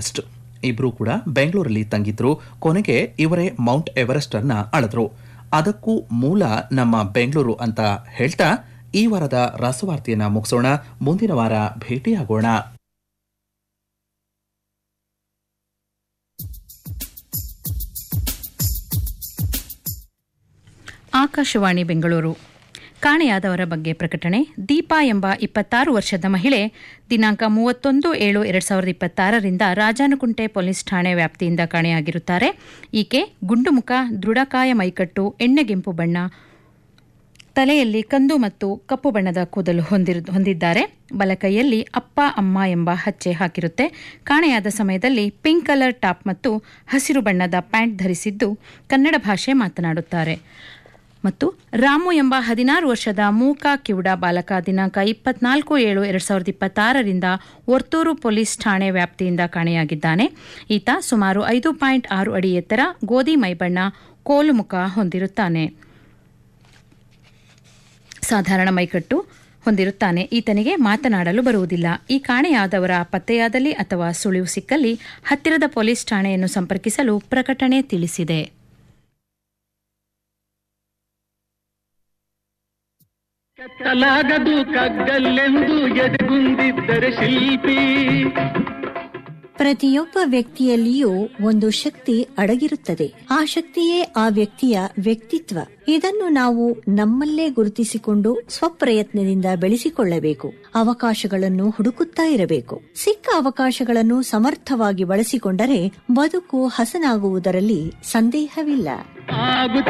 Everest ಇಬ್ರು ಕೂಡ ಬೆಂಗಳೂರಲ್ಲಿ ತಂಗಿದ್ರು ಕೊನೆಗೆ ಇವರೇ ಮೌಂಟ್ ಎವರೆಸ್ಟ್ ಅನ್ನ ಅಳೆದ್ರು ಅದಕ್ಕೂ ಮೂಲ ನಮ್ಮ ಬೆಂಗಳೂರು ಅಂತ ಹೇಳ್ತಾ ಈ ವಾರದ ರಸವಾರ್ತೆಯನ್ನ ಮುಗಿಸೋಣ ಮುಂದಿನ ವಾರ ಭೇಟಿಯಾಗೋಣ ಆಕಾಶವಾಣಿ ಬೆಂಗಳೂರು ಕಾಣೆಯಾದವರ ಬಗ್ಗೆ ಪ್ರಕಟಣೆ ದೀಪಾ ಎಂಬ ಇಪ್ಪತ್ತಾರು ವರ್ಷದ ಮಹಿಳೆ ದಿನಾಂಕ ಮೂವತ್ತೊಂದು ಏಳು ಎರಡ್ ಸಾವಿರದ ಇಪ್ಪತ್ತಾರರಿಂದ ರಾಜಾನುಕುಂಟೆ ಪೊಲೀಸ್ ಠಾಣೆ ವ್ಯಾಪ್ತಿಯಿಂದ ಕಾಣೆಯಾಗಿರುತ್ತಾರೆ ಈಕೆ ಗುಂಡುಮುಖ ದೃಢಕಾಯ ಮೈಕಟ್ಟು ಎಣ್ಣೆಗೆಂಪು ಬಣ್ಣ ತಲೆಯಲ್ಲಿ ಕಂದು ಮತ್ತು ಕಪ್ಪು ಬಣ್ಣದ ಕೂದಲು ಹೊಂದಿರು ಹೊಂದಿದ್ದಾರೆ ಬಲಕೈಯಲ್ಲಿ ಅಪ್ಪ ಅಮ್ಮ ಎಂಬ ಹಚ್ಚೆ ಹಾಕಿರುತ್ತೆ ಕಾಣೆಯಾದ ಸಮಯದಲ್ಲಿ ಪಿಂಕ್ ಕಲರ್ ಟಾಪ್ ಮತ್ತು ಹಸಿರು ಬಣ್ಣದ ಪ್ಯಾಂಟ್ ಧರಿಸಿದ್ದು ಕನ್ನಡ ಭಾಷೆ ಮಾತನಾಡುತ್ತಾರೆ ಮತ್ತು ರಾಮು ಎಂಬ ಹದಿನಾರು ವರ್ಷದ ಮೂಕ ಕಿವುಡ ಬಾಲಕ ದಿನಾಂಕ ಇಪ್ಪತ್ನಾಲ್ಕು ಏಳು ಎರಡ್ ಸಾವಿರದ ಇಪ್ಪತ್ತಾರರಿಂದ ವರ್ತೂರು ಪೊಲೀಸ್ ಠಾಣೆ ವ್ಯಾಪ್ತಿಯಿಂದ ಕಾಣೆಯಾಗಿದ್ದಾನೆ ಈತ ಸುಮಾರು ಐದು ಪಾಯಿಂಟ್ ಆರು ಅಡಿ ಎತ್ತರ ಗೋಧಿ ಮೈಬಣ್ಣ ಕೋಲು ಮುಖ ಹೊಂದಿರುತ್ತಾನೆ ಸಾಧಾರಣ ಮೈಕಟ್ಟು ಹೊಂದಿರುತ್ತಾನೆ ಈತನಿಗೆ ಮಾತನಾಡಲು ಬರುವುದಿಲ್ಲ ಈ ಕಾಣೆಯಾದವರ ಪತ್ತೆಯಾದಲ್ಲಿ ಅಥವಾ ಸುಳಿವು ಸಿಕ್ಕಲ್ಲಿ ಹತ್ತಿರದ ಪೊಲೀಸ್ ಠಾಣೆಯನ್ನು ಸಂಪರ್ಕಿಸಲು ಪ್ರಕಟಣೆ ತಿಳಿಸಿದೆ ಕತ್ತಲಾಗದು ಕಗ್ಗಲ್ಲೆಂದು ಎದೆಗುಂದಿದ್ದರೆ ಶಿಲ್ಪಿ ಪ್ರತಿಯೊಬ್ಬ ವ್ಯಕ್ತಿಯಲ್ಲಿಯೂ ಒಂದು ಶಕ್ತಿ ಅಡಗಿರುತ್ತದೆ ಆ ಶಕ್ತಿಯೇ ಆ ವ್ಯಕ್ತಿಯ ವ್ಯಕ್ತಿತ್ವ ಇದನ್ನು ನಾವು ನಮ್ಮಲ್ಲೇ ಗುರುತಿಸಿಕೊಂಡು ಸ್ವಪ್ರಯತ್ನದಿಂದ ಬೆಳೆಸಿಕೊಳ್ಳಬೇಕು ಅವಕಾಶಗಳನ್ನು ಹುಡುಕುತ್ತಾ ಇರಬೇಕು ಸಿಕ್ಕ ಅವಕಾಶಗಳನ್ನು ಸಮರ್ಥವಾಗಿ ಬಳಸಿಕೊಂಡರೆ ಬದುಕು ಹಸನಾಗುವುದರಲ್ಲಿ ಸಂದೇಹವಿಲ್ಲ ಆಗುತ್ತ